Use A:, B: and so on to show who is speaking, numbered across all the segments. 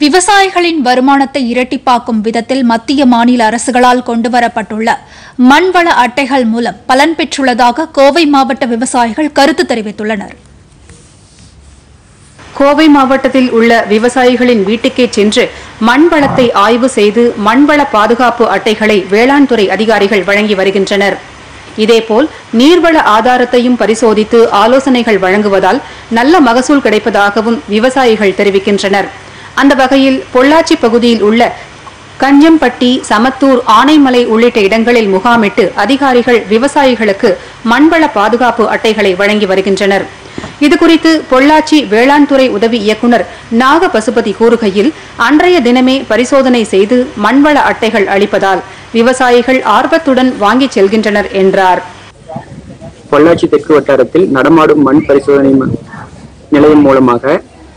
A: விவசாயிகளின் வருமானத்தை இரட்டிப்பாக்கும் விதத்தில் மத்திய மாநில அரசுகளால் கொண்டுவரப்பட்டுள்ள மண்வள அட்டைகள் மூலம் பலன் பெற்றுள்ளதாக கோவை மாவட்ட விவசாயிகள் கருத்து தெரிவித்துள்ளனர்
B: கோவை மாவட்டத்தில் உள்ள விவசாயிகளின் வீட்டுக்கே சென்று மண் வளத்தை ஆய்வு செய்து மண்வள பாதுகாப்பு அட்டைகளை வேளாண் துறை அதிகாரிகள் வழங்கி வருகின்றனர் இதேபோல் நீர்வள ஆதாரத்தையும் பரிசோதித்து ஆலோசனைகள் வழங்குவதால் நல்ல மகசூல் கிடைப்பதாகவும் விவசாயிகள் தெரிவிக்கின்றனர் அந்த வகையில் பொள்ளாச்சி பகுதியில் உள்ள கஞ்சம்பட்டி சமத்தூர் ஆனைமலை உள்ளிட்ட இடங்களில் முகாமிட்டு அதிகாரிகள் விவசாயிகளுக்கு மண்வள பாதுகாப்பு அட்டைகளை வழங்கி வருகின்றனர் இதுகுறித்து பொள்ளாச்சி வேளாண் துறை உதவி இயக்குநர் நாக பசுபதி கூறுகையில் அன்றைய தினமே பரிசோதனை செய்து மண்வள அட்டைகள் அளிப்பதால் விவசாயிகள் ஆர்வத்துடன் வாங்கிச் செல்கின்றனர் என்றார்
C: பொள்ளாச்சி தெற்கு வட்டாரத்தில் நடமாடும் மண் பரிசோதனை ம- நிலையம் மூலமாக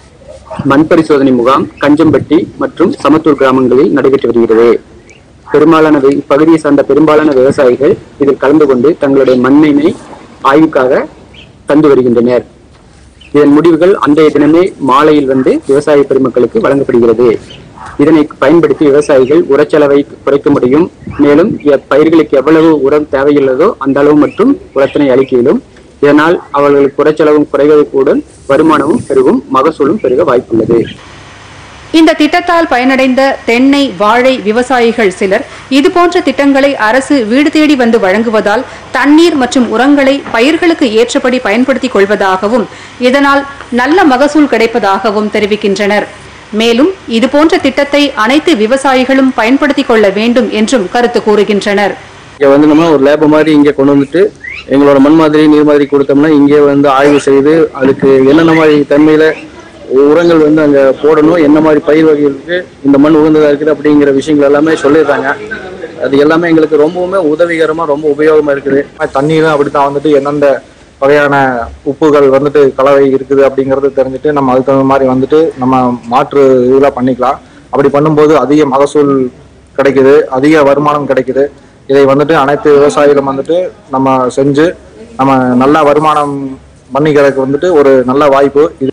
C: மண் பரிசோதனை முகாம் கஞ்சம்பட்டி மற்றும் சமத்தூர் கிராமங்களில் நடைபெற்று வருகிறது பெரும்பாலான வி- இப்பகுதியை சார்ந்த பெரும்பாலான விவசாயிகள் இதில் கலந்து கொண்டு தங்களுடைய மண்ணினை ஆய்வுக்காக தந்து வருகின்றனர் இதன் முடிவுகள் அன்றைய தினமே மாலையில் வந்து விவசாய பெருமக்களுக்கு வழங்கப்படுகிறது இதனை பயன்படுத்தி விவசாயிகள் உரச்செலவை குறைக்க முடியும் மேலும் எ- பயிர்களுக்கு எவ்வளவு உரம் தேவையுள்ளதோ அந்த அளவு மட்டும் உரத்தினை அளிக்க இயலும் இதனால் அவர்களுக்கு உரச்செலவும் குறைவதற்குடன் வருமானமும் பெருகும் மகசூலும் பெருக வாய்ப்புள்ளது
B: இந்த திட்டத்தால் பயனடைந்த தென்னை வாழை விவசாயிகள் சிலர் இதுபோன்ற திட்டங்களை அரசு வீடு தேடி வந்து வழங்குவதால் தண்ணீர் மற்றும் உரங்களை பயிர்களுக்கு ஏற்றபடி பயன்படுத்திக் கொள்வதாகவும் இதனால் நல்ல மகசூல் கிடைப்பதாகவும் தெரிவிக்கின்றனர் மேலும் இதுபோன்ற திட்டத்தை அனைத்து விவசாயிகளும் பயன்படுத்திக் கொள்ள வேண்டும் என்றும் கருத்து கூறுகின்றனர்
D: இங்கே வந்து நம்ம ஒரு லேப் மாதிரி இங்கே கொண்டு வந்துட்டு எங்களோட மண் மாதிரி நீர் மாதிரி கொடுத்தோம்னா இங்கே வந்து ஆய்வு செய்து அதுக்கு என்னென்ன மாதிரி தன்மையில் உரங்கள் வந்து அங்கே போடணும் என்ன மாதிரி பயிர் வகைகளுக்கு இந்த மண் உகந்ததாக இருக்குது அப்படிங்கிற விஷயங்கள் எல்லாமே சொல்லிடுறாங்க அது எல்லாமே எங்களுக்கு ரொம்பவுமே உதவிகரமாக ரொம்ப உபயோகமாக இருக்குது
E: தண்ணீரும் அப்படித்தான் வந்துட்டு எந்தெந்த வகையான உப்புகள் வந்துட்டு கலவை இருக்குது அப்படிங்கிறது தெரிஞ்சுட்டு நம்ம அதுக்கு தகுந்த மாதிரி வந்துட்டு நம்ம மாற்று இதெல்லாம் பண்ணிக்கலாம் அப்படி பண்ணும்போது அதிக மகசூல் கிடைக்குது அதிக வருமானம் கிடைக்குது இதை வந்துட்டு அனைத்து விவசாயிகளும் வந்துட்டு நம்ம செஞ்சு நம்ம நல்ல வருமானம் பண்ணிக்கிறதுக்கு வந்துட்டு ஒரு நல்ல வாய்ப்பு இது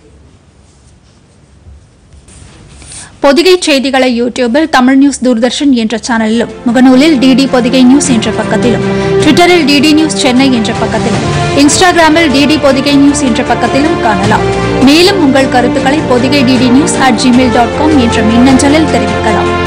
A: பொதிகை செய்திகளை யூடியூபில் தமிழ் நியூஸ் தூர்தர்ஷன் என்ற சேனலிலும் முகநூலில் டிடி பொதிகை நியூஸ் என்ற பக்கத்திலும் ட்விட்டரில் டிடி நியூஸ் சென்னை என்ற பக்கத்திலும் இன்ஸ்டாகிராமில் டிடி பொதிகை நியூஸ் என்ற பக்கத்திலும் காணலாம் மேலும் உங்கள் கருத்துக்களை Podhigai DD news at Gmail dot com என்ற மின்னஞ்சலில் தெரிவிக்கலாம்